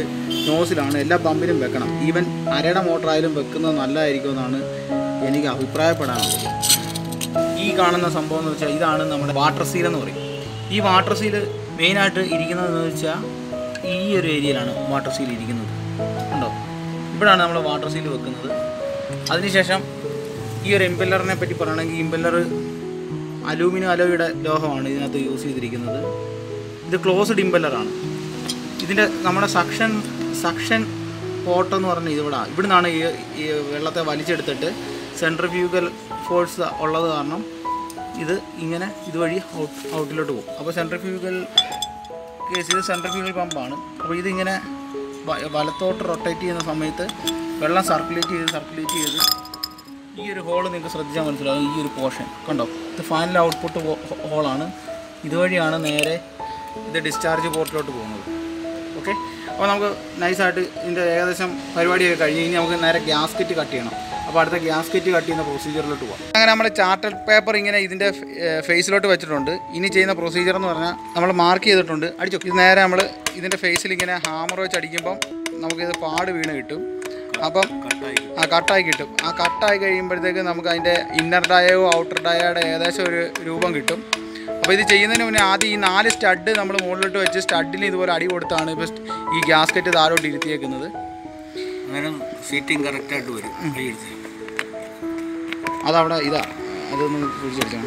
നോസിലാണ് എല്ലാ പമ്പിലും വെക്കണം ഈവൻ അരയുടെ മോട്ടറായാലും വെക്കുന്നത് നല്ലതായിരിക്കുമെന്നാണ് എനിക്ക് അഭിപ്രായപ്പെടാനുള്ളത് ഈ കാണുന്ന സംഭവം എന്ന് വെച്ചാൽ ഇതാണ് നമ്മുടെ വാട്ടർ സീൽ എന്ന് പറയും ഈ വാട്ടർ സീൽ മെയിനായിട്ട് ഇരിക്കുന്നതെന്ന് വെച്ചാൽ ഈ ഒരു ഏരിയയിലാണ് വാട്ടർ സീൽ ഇരിക്കുന്നത് ഉണ്ടോ ഇവിടാണ് നമ്മൾ വാട്ടർ സീൽ വെക്കുന്നത് അതിനുശേഷം ഈ ഒരു ഇമ്പല്ലറിനെ പറ്റി പറയുകയാണെങ്കിൽ ഇമ്പല്ലർ അലൂമിനിയം അലോയുടെ ലോഹമാണ് ഇതിനകത്ത് യൂസ് ചെയ്തിരിക്കുന്നത് ഇത് ക്ലോസ്ഡ് ഇമ്പല്ലറാണ് ഇതിൻ്റെ നമ്മുടെ സക്ഷൻ സക്ഷൻ പോട്ട് എന്ന് പറഞ്ഞ ഇതിവിടെ ഇവിടെ നിന്നാണ് ഈ ഈ വെള്ളത്തെ വലിച്ചെടുത്തിട്ട് സെൻട്രിഫ്യൂഗൽ ഫോഴ്സ് ഉള്ളത് കാരണം ഇത് ഇങ്ങനെ ഇതുവഴി ഔട്ട് ഔട്ടിലോട്ട് പോകും അപ്പോൾ സെൻട്രിഫ്യൂഗൽ കേസ് ഇത് സെൻട്രിഫ്യൂഗൽ പമ്പാണ് അപ്പോൾ ഇതിങ്ങനെ വ- വലത്തോട്ട് റൊട്ടേറ്റ് ചെയ്യുന്ന സമയത്ത് വെള്ളം സർക്കുലേറ്റ് ചെയ്ത് സർക്കുലേറ്റ് ചെയ്ത് ഈ ഒരു ഹോൾ നിങ്ങൾക്ക് ശ്രദ്ധിച്ചാൽ മനസ്സിലാവും ഈ ഒരു പോർഷൻ കണ്ടോ ഇത് ഫൈനൽ ഔട്ട്പുട്ട് ഹോളാണ് ഇതുവഴിയാണ് നേരെ ഇത് ഡിസ്ചാർജ് പോർട്ടിലോട്ട് പോകുന്നത് ഓക്കെ അപ്പോൾ നമുക്ക് നൈസായിട്ട് ഇതിൻ്റെ ഏകദേശം പരിപാടിയൊക്കെ കഴിഞ്ഞ് ഇനി നമുക്ക് നേരെ ഗ്യാസ്കറ്റ് കട്ട് ചെയ്യണം അപ്പോൾ അടുത്ത ഗ്യാസ്കറ്റ് കട്ട് ചെയ്യുന്ന പ്രൊസീജിയറിലോട്ട് പോകാം അങ്ങനെ നമ്മൾ ചാർട്ടർ പേപ്പർ ഇങ്ങനെ ഇതിൻ്റെ ഫേസിലോട്ട് വെച്ചിട്ടുണ്ട് ഇനി ചെയ്യുന്ന പ്രൊസീജിയർ എന്ന് പറഞ്ഞാൽ നമ്മൾ മാർക്ക് ചെയ്തിട്ടുണ്ട് അടിച്ചു ഇത് നേരെ നമ്മൾ ഇതിൻ്റെ ഫേസിൽ ഇങ്ങനെ ഹാമർ വെച്ച് അടിക്കുമ്പം നമുക്കിത് പാട് വീണ് കിട്ടും അപ്പം ആ കട്ടായി കിട്ടും ആ കട്ടായി കഴിയുമ്പോഴത്തേക്ക് നമുക്ക് അതിൻ്റെ ഇന്നർ ഡയോ ഔട്ടർ ഡയോയുടെ ഏകദേശം ഒരു രൂപം കിട്ടും അപ്പോൾ ഇത് ചെയ്യുന്നതിന് മുന്നേ ആദ്യം ഈ നാല് സ്റ്റഡ് നമ്മൾ മുകളിലോട്ട് വെച്ച് സ്റ്റഡിന് ഇതുപോലെ അടി കൊടുത്താണ് ഇപ്പോൾ ഈ ഗ്യാസ്കറ്റ് താഴോട്ട് ഇരുത്തിയേക്കുന്നത് അങ്ങനെ സീറ്റിംഗ് കറക്റ്റായിട്ട് വരും അതവിടെ ഇതാ അതൊന്ന് പിടിച്ചെടുത്താണ്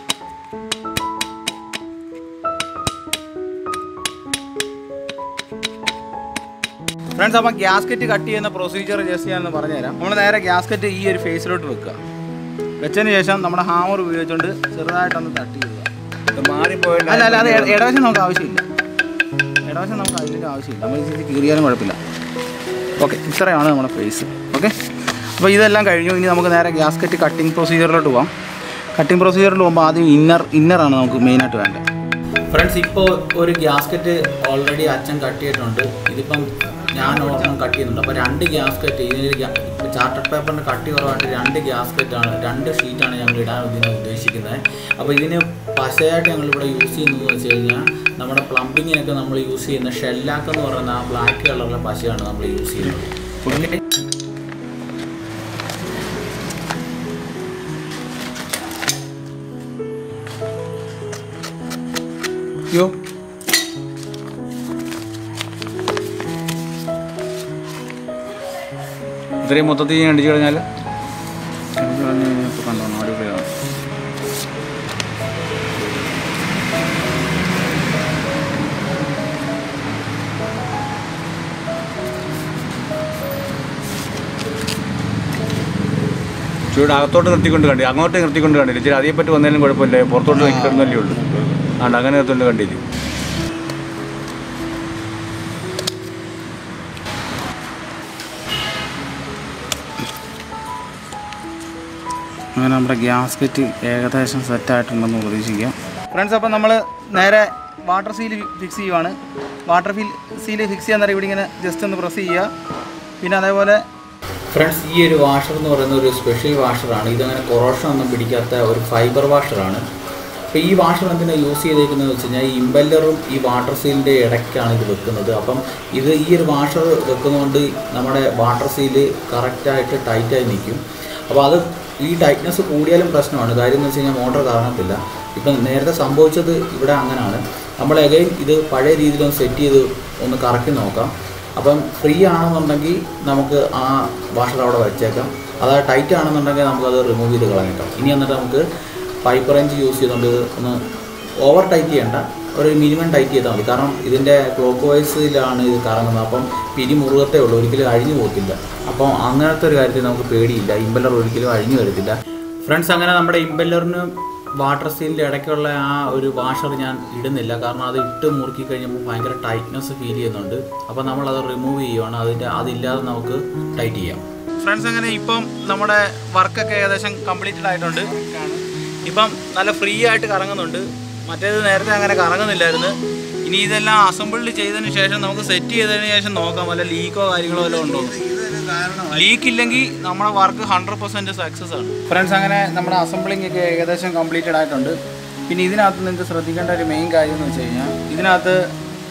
ഫ്രണ്ട്സ് അപ്പം ഗ്യാസ്കറ്റ് കട്ട് ചെയ്യുന്ന പ്രൊസീജിയർ ജസ്റ്റ് ഞാനൊന്ന് പറഞ്ഞുതരാം നമ്മൾ നേരെ ഗ്യാസ്കറ്റ് ഈ ഒരു ഫേസിലോട്ട് വെക്കുക വെച്ചതിന് ശേഷം നമ്മുടെ ഹാമർ ഉപയോഗിച്ചുകൊണ്ട് ചെറുതായിട്ടൊന്ന് തട്ടി ഇടുക മാറിപ്പോയിട്ട് അല്ല അല്ല അത് ഇട- ഇടവശം നമുക്ക് ആവശ്യമില്ല ഇടവശം നമുക്ക് അതിൻ്റെ ആവശ്യമില്ല നമ്മൾ ഇതിൽ കീറിയാലും കുഴപ്പമില്ല ഓക്കെ ഇത്രയാണ് നമ്മുടെ ഫേസ് ഓക്കെ അപ്പോൾ ഇതെല്ലാം കഴിഞ്ഞു ഇനി നമുക്ക് നേരെ ഗ്യാസ്കറ്റ് കട്ടിങ് പ്രൊസീജിയറിലോട്ട് പോകാം കട്ടിങ് പ്രൊസീജിയറിൽ പോകുമ്പോൾ ആദ്യം ഇന്നർ ഇന്നറാണ് നമുക്ക് മെയിനായിട്ട് വേണ്ടത് ഫ്രണ്ട്സ് ഇപ്പോൾ ഒരു ഗ്യാസ്കറ്റ് ഓൾറെഡി അച്ഛൻ കട്ട് ചെയ്തിട്ടുണ്ട് ഇതിപ്പം ഞാൻ ഒരെണ്ണം കട്ട് ചെയ്യുന്നുണ്ട് അപ്പോൾ രണ്ട് ഗ്യാസ്കറ്റ് ഇതിനൊരു ചാർട്ടർ പേപ്പറിൻ്റെ കട്ടി കുറവായിട്ട് രണ്ട് ഗ്യാസ്കറ്റാണ് രണ്ട് ഷീറ്റാണ് ഞങ്ങൾ ഇടാൻ ഇതിന് ഉദ്ദേശിക്കുന്നത് അപ്പോൾ ഇതിന് പശയായിട്ട് ഞങ്ങളിവിടെ യൂസ് ചെയ്യുന്നത് വെച്ച് കഴിഞ്ഞാൽ നമ്മുടെ പ്ലംബിങ്ങിനൊക്കെ നമ്മൾ യൂസ് ചെയ്യുന്ന ഷെല്ലാക്ക് എന്ന് പറയുന്ന ആ ബ്ലാക്ക് കളറിലെ പശയാണ് നമ്മൾ യൂസ് ചെയ്യുന്നത് ഓക്കെ യോ ഇത്രയും മൊത്തത്തിൽ ഞാൻ അടിച്ചു കഴിഞ്ഞാൽ കണ്ടോ അടിപൊളിയാണ് ചൂട് അകത്തോട്ട് നിർത്തിക്കൊണ്ട് കണ്ടി അങ്ങോട്ട് നിർത്തിക്കൊണ്ട് കണ്ടില്ല ഇച്ചിരി അതേപ്പറ്റി വന്നാലും കുഴപ്പമില്ല പുറത്തോട്ട് നിൽക്കുന്നല്ലേ ഉള്ളൂ ആണ്ട് അങ്ങനെ നിർത്തുകൊണ്ട് കണ്ടില്ല അങ്ങനെ നമ്മുടെ ഗ്യാസ്കറ്റ് ഏകദേശം സെറ്റായിട്ടുണ്ടെന്ന് പ്രതീക്ഷിക്കാം ഫ്രണ്ട്സ് അപ്പോൾ നമ്മൾ നേരെ വാട്ടർ സീൽ ഫിക്സ് ചെയ്യുവാണ് വാട്ടർ ഫീൽ സീൽ ഫിക്സ് ചെയ്യാൻ നേരം ഇവിടെ ഇങ്ങനെ ജസ്റ്റ് ഒന്ന് പ്രസ് ചെയ്യുക പിന്നെ അതേപോലെ ഫ്രണ്ട്സ് ഈ ഒരു വാഷർ എന്ന് പറയുന്ന ഒരു സ്പെഷ്യൽ വാഷറാണ് ഇതങ്ങനെ കൊറോഷൻ ഒന്നും പിടിക്കാത്ത ഒരു ഫൈബർ വാഷറാണ് അപ്പോൾ ഈ വാഷർ എന്തിനാണ് യൂസ് ചെയ്തേക്കുന്നത് വെച്ച് കഴിഞ്ഞാൽ ഈ ഇമ്പല്ലറും ഈ വാട്ടർ സീലിൻ്റെ ഇടയ്ക്കാണ് ഇത് വെക്കുന്നത് അപ്പം ഇത് ഈ ഒരു വാഷർ വെക്കുന്നതുകൊണ്ട് നമ്മുടെ വാട്ടർ സീല് കറക്റ്റായിട്ട് ടൈറ്റായി നിൽക്കും അപ്പോൾ അത് ഈ ടൈറ്റ്നസ് കൂടിയാലും പ്രശ്നമാണ് കാര്യം എന്ന് വെച്ച് കഴിഞ്ഞാൽ മോട്ടർ കറങ്ങത്തില്ല ഇപ്പം നേരത്തെ സംഭവിച്ചത് ഇവിടെ അങ്ങനെയാണ് നമ്മൾ എഗൈൻ ഇത് പഴയ രീതിയിലൊന്ന് സെറ്റ് ചെയ്ത് ഒന്ന് കറക്കി നോക്കാം അപ്പം ഫ്രീ ആണെന്നുണ്ടെങ്കിൽ നമുക്ക് ആ വാഷർ അവിടെ വെച്ചേക്കാം അതായത് ടൈറ്റ് ആണെന്നുണ്ടെങ്കിൽ നമുക്കത് റിമൂവ് ചെയ്ത് കളഞ്ഞേക്കാം ഇനി എന്നിട്ട് നമുക്ക് പൈപ്പ് റേഞ്ച് യൂസ് ചെയ്തുകൊണ്ട് ഒന്ന് ഓവർ ടൈറ്റ് ചെയ്യേണ്ട ഒരു മിനിമം ടൈറ്റ് ചെയ്താൽ മതി കാരണം ഇതിൻ്റെ ക്ലോക്ക് വൈസിലാണ് ഇത് കറങ്ങുന്നത് അപ്പം പിരി മുറുകത്തേ ഉള്ളൂ ഒരിക്കലും അഴിഞ്ഞു പോകത്തില്ല അപ്പം അങ്ങനത്തെ ഒരു കാര്യത്തിൽ നമുക്ക് പേടിയില്ല ഇമ്പല്ലർ ഒരിക്കലും അഴിഞ്ഞു വരത്തില്ല ഫ്രണ്ട്സ് അങ്ങനെ നമ്മുടെ ഇമ്പല്ലറിന് വാട്ടർ സീലിൻ്റെ ഇടയ്ക്കുള്ള ആ ഒരു വാഷർ ഞാൻ ഇടുന്നില്ല കാരണം അത് ഇട്ട് മുറുക്കി കഴിഞ്ഞപ്പോൾ ഭയങ്കര ടൈറ്റ്നെസ് ഫീൽ ചെയ്യുന്നുണ്ട് അപ്പോൾ നമ്മളത് റിമൂവ് ചെയ്യുവാണ് അതിൻ്റെ അതില്ലാതെ നമുക്ക് ടൈറ്റ് ചെയ്യാം ഫ്രണ്ട്സ് അങ്ങനെ ഇപ്പം നമ്മുടെ വർക്കൊക്കെ ഏകദേശം കംപ്ലീറ്റഡ് ആയിട്ടുണ്ട് ഇപ്പം നല്ല ഫ്രീ ആയിട്ട് കറങ്ങുന്നുണ്ട് മറ്റേത് നേരത്തെ അങ്ങനെ കറങ്ങുന്നില്ലായിരുന്നു ഇനി ഇതെല്ലാം അസംബിൾഡ് ചെയ്തതിന് ശേഷം നമുക്ക് സെറ്റ് ചെയ്തതിന് ശേഷം നോക്കാം വല്ല ലീക്കോ കാര്യങ്ങളോ വല്ലതും ഉണ്ടോ ലീക്ക് ഇല്ലെങ്കിൽ നമ്മുടെ വർക്ക് ഹൺഡ്രഡ് പെർസെൻറ്റ് സക്സസ് ആണ് ഫ്രണ്ട്സ് അങ്ങനെ നമ്മുടെ അസംബ്ലിംഗ് ഒക്കെ ഏകദേശം കംപ്ലീറ്റഡ് ആയിട്ടുണ്ട് പിന്നെ ഇതിനകത്ത് നിങ്ങൾക്ക് ശ്രദ്ധിക്കേണ്ട ഒരു മെയിൻ കാര്യം എന്ന് വെച്ച് കഴിഞ്ഞാൽ ഇതിനകത്ത്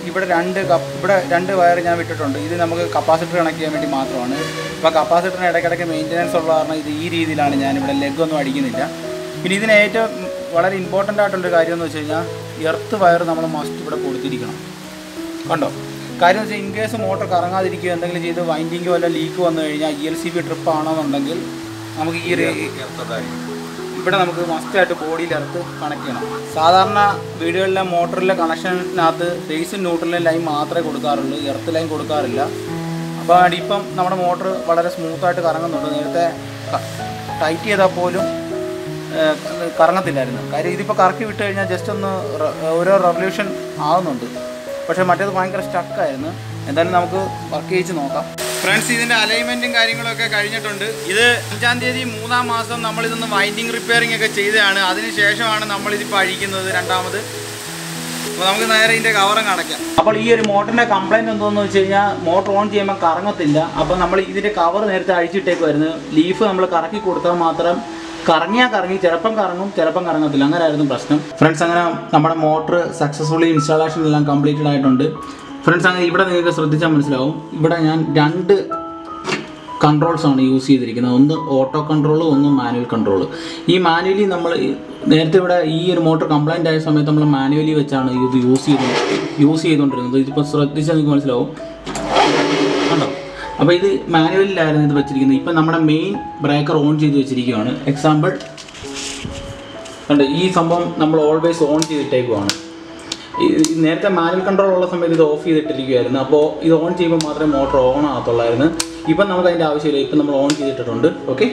ഇവിടെ രണ്ട് കപ്പ് ഇവിടെ രണ്ട് വയർ ഞാൻ വിട്ടിട്ടുണ്ട് ഇത് നമുക്ക് കപ്പാസിറ്റർ കണക്ട് ചെയ്യാൻ വേണ്ടി മാത്രമാണ് ഇപ്പോൾ കപ്പാസിറ്ററിന് ഇടയ്ക്കിടയ്ക്ക് മെയിൻ്റനൻസ് ഉള്ള കാരണം ഇത് ഈ രീതിയിലാണ് ഞാൻ ഇവിടെ ലെഗ് ഒന്നും അടിക്കുന്നില്ല പിന്നെ ഇതിന് ഏറ്റവും വളരെ ഇമ്പോർട്ടൻ്റ് ആയിട്ടുള്ളൊരു കാര്യം എന്ന് വെച്ച് കഴിഞ്ഞാൽ എർത്ത് വയർ നമ്മൾ മസ്റ്റ് ഇവിടെ കൊടുത്തിരിക്കണം കണ്ടോ കാര്യം എന്ന് വെച്ചാൽ ഇൻ കേസ് മോട്ടർ കറങ്ങാതിരിക്കുകയോ എന്തെങ്കിലും ചെയ്ത് വൈൻഡിങ്ങോ വല്ല ലീക്ക് വന്നു കഴിഞ്ഞാൽ E L C B trip ആണെന്നുണ്ടെങ്കിൽ നമുക്ക് ഈ ഒരു ഇവിടെ നമുക്ക് മസ്റ്റായിട്ട് ബോഡിയിൽ എർത്ത് കണക്ട് ചെയ്യണം സാധാരണ വീടുകളിലെ മോട്ടറിലെ കണക്ഷനകത്ത് ഫേസും ന്യൂട്രലും ലൈൻ മാത്രമേ കൊടുക്കാറുള്ളൂ എർത്ത് ലൈൻ കൊടുക്കാറില്ല അപ്പോൾ ഇപ്പം നമ്മുടെ മോട്ടർ വളരെ സ്മൂത്തായിട്ട് കറങ്ങുന്നുണ്ട് നേരത്തെ ടൈറ്റ് ചെയ്താൽ പോലും ഏഹ്, കറങ്ങത്തില്ലായിരുന്നു കാര്യം ഇതിപ്പോൾ കറക്കി വിട്ട് കഴിഞ്ഞാൽ ജസ്റ്റ് ഒന്ന് റെ- ഓരോ റെവല്യൂഷൻ ആവുന്നുണ്ട് പക്ഷേ മറ്റേത് ഭയങ്കര സ്റ്റക്കായിരുന്നു എന്തായാലും നമുക്ക് വർക്ക് ചെയ്യിച്ച് നോക്കാം ഫ്രണ്ട്സ് ഇതിൻ്റെ അലൈൻമെൻറ്റും കാര്യങ്ങളൊക്കെ കഴിഞ്ഞിട്ടുണ്ട് ഇത് അഞ്ചാം തീയതി മൂന്നാം മാസം നമ്മളിതൊന്ന് വൈൻഡിങ് റിപ്പയറിംഗ് ഒക്കെ ചെയ്തതാണ് അതിനുശേഷമാണ് നമ്മളിതിപ്പോൾ അഴിക്കുന്നത് രണ്ടാമത് അപ്പോൾ നമുക്ക് നേരെ ഇതിൻ്റെ കവറും അടയ്ക്കാം അപ്പോൾ ഈ ഒരു മോട്ടറിൻ്റെ കംപ്ലൈൻറ്റ് എന്തോന്ന് വെച്ച് കഴിഞ്ഞാൽ മോട്ടർ ഓൺ ചെയ്യുമ്പോൾ കറങ്ങത്തില്ല അപ്പോൾ നമ്മൾ ഇതിൻ്റെ കവർ നേരത്തെ അഴിച്ചിട്ടേക്കുമായിരുന്നു ലീഫ് നമ്മൾ കറക്കി കൊടുത്താൽ മാത്രം കറങ്ങിയാൽ കറങ്ങി ചിലപ്പം കറങ്ങും ചിലപ്പം കറങ്ങത്തില്ല അങ്ങനെയായിരുന്നു പ്രശ്നം ഫ്രണ്ട്സ് അങ്ങനെ നമ്മുടെ മോട്ടർ സക്സസ്ഫുള്ളി ഇൻസ്റ്റാളേഷൻ എല്ലാം കംപ്ലീറ്റഡ് ആയിട്ടുണ്ട് ഫ്രണ്ട്സ് അങ്ങനെ ഇവിടെ നിങ്ങൾക്ക് ശ്രദ്ധിച്ചാൽ മനസ്സിലാവും ഇവിടെ ഞാൻ രണ്ട് കൺട്രോൾസ് ആണ് യൂസ് ചെയ്തിരിക്കുന്നത് ഒന്ന് ഓട്ടോ കൺട്രോൾ ഒന്ന് മാനുവൽ കൺട്രോൾ ഈ മാനുവലി നമ്മൾ ഈ- നേരത്തെ ഇവിടെ ഈ ഒരു മോട്ടോർ കംപ്ലൈൻ്റ് ആയ സമയത്ത് നമ്മൾ മാനുവലി വെച്ചാണ് ഇത് യൂസ് ചെയ്ത് യൂസ് ചെയ്തുകൊണ്ടിരുന്നത് ഇതിപ്പോൾ ശ്രദ്ധിച്ചാൽ നിങ്ങൾക്ക് മനസ്സിലാവും കണ്ടോ അപ്പോൾ ഇത് മാനുവലിലായിരുന്നു ഇത് വെച്ചിരിക്കുന്നത് ഇപ്പം നമ്മുടെ മെയിൻ ബ്രേക്കർ ഓൺ ചെയ്ത് വെച്ചിരിക്കുകയാണ് എക്സാമ്പിൾ കണ്ടോ ഈ സംഭവം നമ്മൾ ഓൾവേസ് ഓൺ ചെയ്തിട്ടേക്കുവാണ് ഈ- ഈ നേരത്തെ മാനുവൽ കൺട്രോൾ ഉള്ള സമയത്ത് ഇത് ഓഫ് ചെയ്തിട്ടിരിക്കുമായിരുന്നു അപ്പോൾ ഇത് ഓൺ ചെയ്യുമ്പോൾ മാത്രമേ മോട്ടർ ഓൺ ആകത്തുള്ളായിരുന്നു ഇപ്പം നമുക്ക് അതിൻ്റെ ആവശ്യമില്ല ഇപ്പം നമ്മൾ ഓൺ ചെയ്തിട്ടിട്ടുണ്ട് ഓക്കെ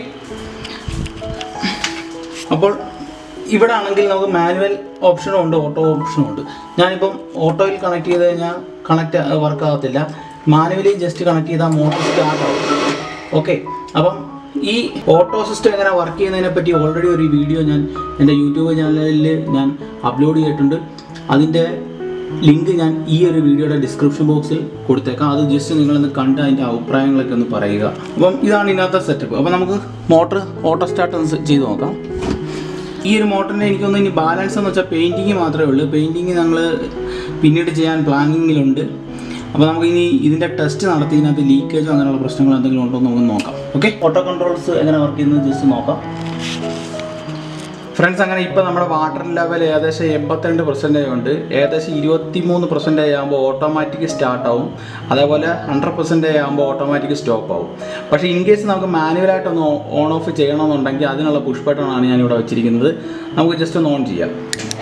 അപ്പോൾ ഇവിടെ ആണെങ്കിൽ നമുക്ക് മാനുവൽ ഓപ്ഷനും ഉണ്ട് ഓട്ടോ ഓപ്ഷനും ഉണ്ട് ഞാനിപ്പം ഓട്ടോയിൽ കണക്ട് ചെയ്ത് കഴിഞ്ഞാൽ കണക്ട് വർക്ക് ആകത്തില്ല മാനുവലി ജസ്റ്റ് കണക്ട് ചെയ്താൽ മോട്ടോർ സ്റ്റാർട്ട് ആവും ഓക്കെ അപ്പം ഈ ഓട്ടോ സിസ്റ്റം എങ്ങനെ വർക്ക് ചെയ്യുന്നതിനെ പറ്റി ഓൾറെഡി ഒരു വീഡിയോ ഞാൻ എൻ്റെ യൂട്യൂബ് ചാനലിൽ ഞാൻ അപ്ലോഡ് ചെയ്തിട്ടുണ്ട് അതിൻ്റെ ലിങ്ക് ഞാൻ ഈ ഒരു വീഡിയോയുടെ ഡിസ്ക്രിപ്ഷൻ ബോക്സിൽ കൊടുത്തേക്കാം അത് ജസ്റ്റ് നിങ്ങളൊന്ന് കണ്ട് അതിൻ്റെ അഭിപ്രായങ്ങളൊക്കെ ഒന്ന് പറയുക അപ്പം ഇതാണ് ഇതിനകത്തെ സെറ്റപ്പ് അപ്പം നമുക്ക് മോട്ടർ ഓട്ടോ സ്റ്റാർട്ട് ഒന്ന് ചെയ്ത് നോക്കാം ഈ ഒരു മോട്ടറിൻ്റെ എനിക്കൊന്ന് ഇനി ബാലൻസ് എന്ന് വെച്ചാൽ പെയിൻറ്റിങ് മാത്രമേ ഉള്ളൂ പെയിൻറ്റിങ് ഞങ്ങൾ പിന്നീട് ചെയ്യാൻ പ്ലാനിങ്ങിലുണ്ട് അപ്പോൾ നമുക്ക് ഇനി ഇതിൻ്റെ ടെസ്റ്റ് നടത്തി ഇതിനകത്ത് ലീക്കേജോ അങ്ങനെയുള്ള പ്രശ്നങ്ങൾ എന്തെങ്കിലും ഉണ്ടോ എന്ന് നമുക്ക് നോക്കാം ഓക്കെ ഓട്ടോ കൺട്രോൾസ് എങ്ങനെ വർക്ക് ചെയ്യുന്നത് ജസ്റ്റ് നോക്കാം ഫ്രണ്ട്സ് അങ്ങനെ ഇപ്പോൾ നമ്മുടെ വാട്ടർ ലെവൽ ഏകദേശം എൺപത്തിരണ്ട് പെർസെൻറ്റേജ് ഉണ്ട് ഏകദേശം ഇരുപത്തി മൂന്ന് പെർസെൻറ്റേജ് ആകുമ്പോൾ ഓട്ടോമാറ്റിക് സ്റ്റാർട്ട് ആവും അതേപോലെ ഹൺഡ്രഡ് പെർസെൻറ്റേജ് ആകുമ്പോൾ ഓട്ടോമാറ്റിക് സ്റ്റോപ്പ് ആവും പക്ഷേ ഇൻ കേസ് നമുക്ക് മാനുവലായിട്ടൊന്ന് ഓൺ ഓഫ് ചെയ്യണമെന്നുണ്ടെങ്കിൽ അതിനുള്ള പുഷ് ബട്ടൺ ആണ് ഞാനിവിടെ വെച്ചിരിക്കുന്നത് നമുക്ക് ജസ്റ്റ് ഒന്ന് ഓൺ ചെയ്യാം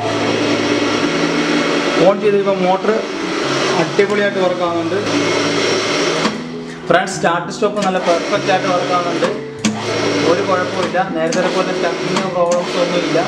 ഓൺ ചെയ്ത് ഇപ്പോൾ മോട്ടർ അടിപൊളിയായിട്ട് വർക്ക് ആവുന്നുണ്ട് ഫ്രണ്ട്സ് സ്റ്റാർട്ട് സ്റ്റോപ്പ് നല്ല പെർഫെക്റ്റ് ആയിട്ട് വർക്ക് ആവുന്നുണ്ട് ഒരു കുഴപ്പമില്ല നേരത്തെ പോലെ സ്റ്റക്കിങ്ങോ പ്രോബ്ലംസോ ഒന്നുമില്ല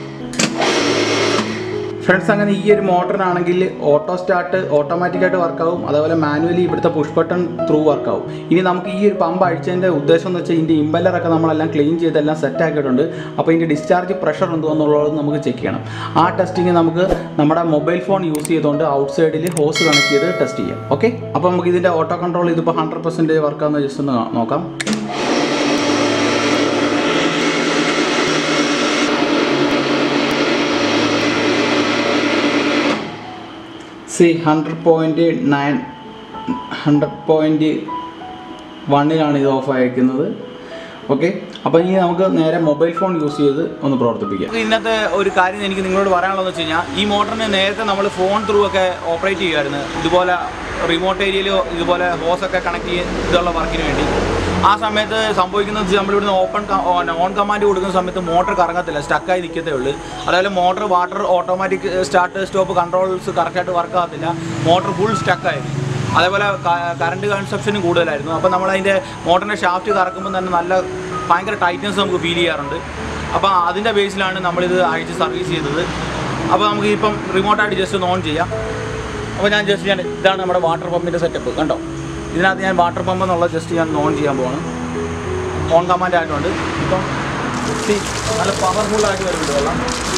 ഫ്രണ്ട്സ് അങ്ങനെ ഈ ഒരു മോട്ടറിനാണെങ്കിൽ ഓട്ടോ സ്റ്റാർട്ട് ഓട്ടോമാറ്റിക്കായിട്ട് വർക്കാവും അതേപോലെ മാനുവലി ഇവിടുത്തെ പുഷ് ബട്ടൺ ത്രൂ വർക്കാവും ഇനി നമുക്ക് ഈ ഒരു പമ്പ് അഴിച്ചതിൻ്റെ ഉദ്ദേശം എന്ന് വെച്ചാൽ ഇതിൻ്റെ ഇമ്പല്ലറൊക്കെ നമ്മളെല്ലാം ക്ലീൻ ചെയ്തെല്ലാം സെറ്റ് ആക്കിയിട്ടുണ്ട് അപ്പോൾ ഇതിൻ്റെ ഡിസ്ചാർജ് പ്രഷർ എന്തോ എന്നുള്ളത് നമുക്ക് ചെക്ക് ചെയ്യണം ആ ടെസ്റ്റിങ് നമുക്ക് നമ്മുടെ മൊബൈൽ ഫോൺ യൂസ് ചെയ്തുകൊണ്ട് ഔട്ട് സൈഡിൽ ഹോസ് കണക്ട് ചെയ്ത് ടെസ്റ്റ് ചെയ്യാം ഓക്കെ അപ്പോൾ നമുക്ക് ഇതിൻ്റെ ഓട്ടോ കൺട്രോൾ ഇതിപ്പോൾ ഹൺഡ്രഡ് പെർസെൻറ്റേജ് വർക്കാവുന്ന ജസ്റ്റ് ഒന്ന് നോക്കാം സി hundred point nine hundred point വണ്ണിലാണ് ഇത് ഓഫ് അയക്കുന്നത് ഓക്കെ അപ്പോൾ ഇനി നമുക്ക് നേരെ മൊബൈൽ ഫോൺ യൂസ് ചെയ്ത് ഒന്ന് പ്രവർത്തിപ്പിക്കാം ഇന്നത്തെ ഒരു കാര്യം എനിക്ക് നിങ്ങളോട് പറയാനുള്ളതെന്ന് വെച്ച് കഴിഞ്ഞാൽ ഈ മോട്ടറിന് നേരത്തെ നമ്മൾ ഫോൺ ത്രൂ ഒക്കെ ഓപ്പറേറ്റ് ചെയ്യുമായിരുന്നു ഇതുപോലെ റിമോട്ട് ഏരിയയിൽ ഇതുപോലെ ഹോസൊക്കെ കണക്ട് ചെയ്തുള്ള വർക്കിന് വേണ്ടി ആ സമയത്ത് സംഭവിക്കുന്നത് വെച്ചാൽ നമ്മളിവിടുന്ന് ഓപ്പൺ ഓൺ കമാൻഡ് കൊടുക്കുന്ന സമയത്ത് മോട്ടർ കറങ്ങത്തില്ല സ്റ്റക്കായി നിൽക്കത്തേ ഉള്ളൂ അതേപോലെ motor water automatic start stop controls കറക്റ്റായിട്ട് വർക്ക് ആകത്തില്ല മോട്ടർ ഫുൾ സ്റ്റക്കായിരുന്നു അതേപോലെ കറണ്ട് കൺസപ്ഷനും കൂടുതലായിരുന്നു അപ്പോൾ നമ്മൾ അതിൻ്റെ മോട്ടറിൻ്റെ ഷാഫ്റ്റ് കറക്കുമ്പോൾ തന്നെ നല്ല ഭയങ്കര ടൈറ്റ്നസ് നമുക്ക് ഫീൽ ചെയ്യാറുണ്ട് അപ്പോൾ അതിൻ്റെ ബേസിലാണ് നമ്മളിത് അഴിച്ച് സർവീസ് ചെയ്തത് അപ്പോൾ നമുക്ക് ഇപ്പം റിമോട്ടായിട്ട് ജസ്റ്റ് ഒന്ന് ഓൺ ചെയ്യാം അപ്പോൾ ഞാൻ ജസ്റ്റ് ഞാൻ ഇതാണ് നമ്മുടെ വാട്ടർ പമ്പിൻ്റെ സെറ്റപ്പ് കണ്ടോ ഇതിനകത്ത് ഞാൻ വാട്ടർ പമ്പ് എന്നുള്ള ജസ്റ്റ് ഞാൻ ഓൺ ചെയ്യാൻ പോവാണ് ഓൺ കമാൻഡ് ആയിട്ടുണ്ട് ഇപ്പം see, നല്ല പവർഫുള്ളായിട്ട് വരുന്നുണ്ട് വെള്ളം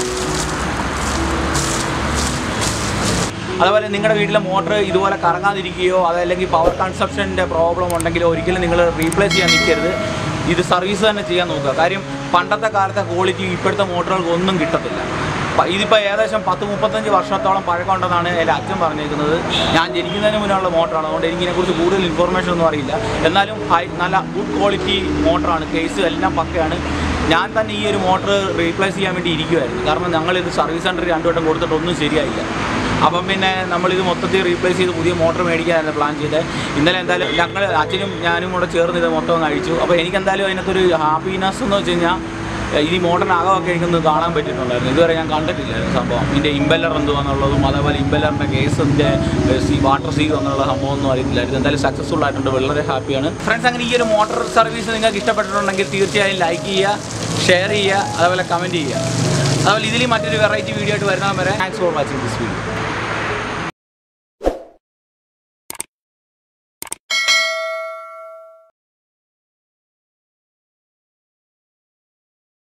അതുപോലെ നിങ്ങളുടെ വീട്ടിലെ മോട്ടർ ഇതുപോലെ കറങ്ങാതിരിക്കുകയോ അതല്ലെങ്കിൽ പവർ കൺസപ്ഷൻ്റെ പ്രോബ്ലം ഉണ്ടെങ്കിലോ ഒരിക്കലും നിങ്ങൾ റീപ്ലേസ് ചെയ്യാൻ നിൽക്കരുത് ഇത് സർവീസ് തന്നെ ചെയ്യാൻ നോക്കുക കാര്യം പണ്ടത്തെ കാലത്തെ ക്വാളിറ്റി ഇപ്പോഴത്തെ മോട്ടറുകൾക്ക് ഒന്നും കിട്ടത്തില്ല പ- ഇതിപ്പോൾ ഏകദേശം പത്ത് മുപ്പത്തഞ്ച് വർഷത്തോളം പഴക്കമുണ്ടെന്നാണ് എൻ്റെ അച്ഛൻ പറഞ്ഞേക്കുന്നത് ഞാൻ ജനിക്കുന്നതിന് മുന്നുള്ള മോട്ടറാണ് അതുകൊണ്ട് എനിക്കിതിനെക്കുറിച്ച് കൂടുതൽ ഇൻഫർമേഷൻ ഒന്നും അറിയില്ല എന്നാലും ഹൈ നല്ല ഗുഡ് ക്വാളിറ്റി മോട്ടറാണ് കേസ് എല്ലാം പക്കയാണ് ഞാൻ തന്നെ ഈ ഒരു മോട്ടർ റീപ്ലേസ് ചെയ്യാൻ വേണ്ടി ഇരിക്കുമായിരുന്നു കാരണം ഞങ്ങളിത് സർവീസ് സെൻറ്ററിൽ രണ്ടു വട്ടം കൊടുത്തിട്ട് ഒന്നും ശരിയായില്ല അപ്പം പിന്നെ നമ്മളിത് മൊത്തത്തിൽ റീപ്ലേസ് ചെയ്ത് പുതിയ മോട്ടർ മേടിക്കാനായിരുന്നു പ്ലാൻ ചെയ്തത് ഇന്നലെ എന്തായാലും ഞങ്ങൾ അച്ഛനും ഞാനും കൂടെ ചേർന്ന് ഇത് മൊത്തം കഴിച്ചു അപ്പോൾ എനിക്ക് എന്തായാലും അതിനകത്തൊരു ഹാപ്പിനെസ് എന്ന് വെച്ച് കഴിഞ്ഞാൽ ഈ മോഡലിനകമൊക്കെ എനിക്കൊന്ന് കാണാൻ പറ്റുന്നുണ്ടായിരുന്നു ഇതുവരെ ഞാൻ കണ്ടിട്ടില്ലായിരുന്നു സംഭവം ഇതിൻ്റെ ഇമ്പല്ലർ എന്തുവാന്നുള്ളതും അതേപോലെ ഇമ്പല്ലറിൻ്റെ കേസിൻ്റെ സീ വാട്ടർ സീൽ എന്നുള്ള സംഭവം ഒന്നും അറിയത്തില്ലായിരുന്നു എന്തായാലും സക്സസ്ഫുൾ ആയിട്ടുണ്ട് വളരെ ഹാപ്പിയാണ് ഫ്രണ്ട്സ് അങ്ങനെ ഈ ഒരു മോട്ടോർ സർവീസ് നിങ്ങൾക്ക് ഇഷ്ടപ്പെട്ടിട്ടുണ്ടെങ്കിൽ തീർച്ചയായും ലൈക്ക് ചെയ്യുക ഷെയർ ചെയ്യുക അതേപോലെ കമൻറ്റ് ചെയ്യുക അതുപോലെ ഇതിൽ മറ്റൊരു വെറൈറ്റി വീഡിയോ ആയിട്ട് വരുന്നവരെ thanks for watching this video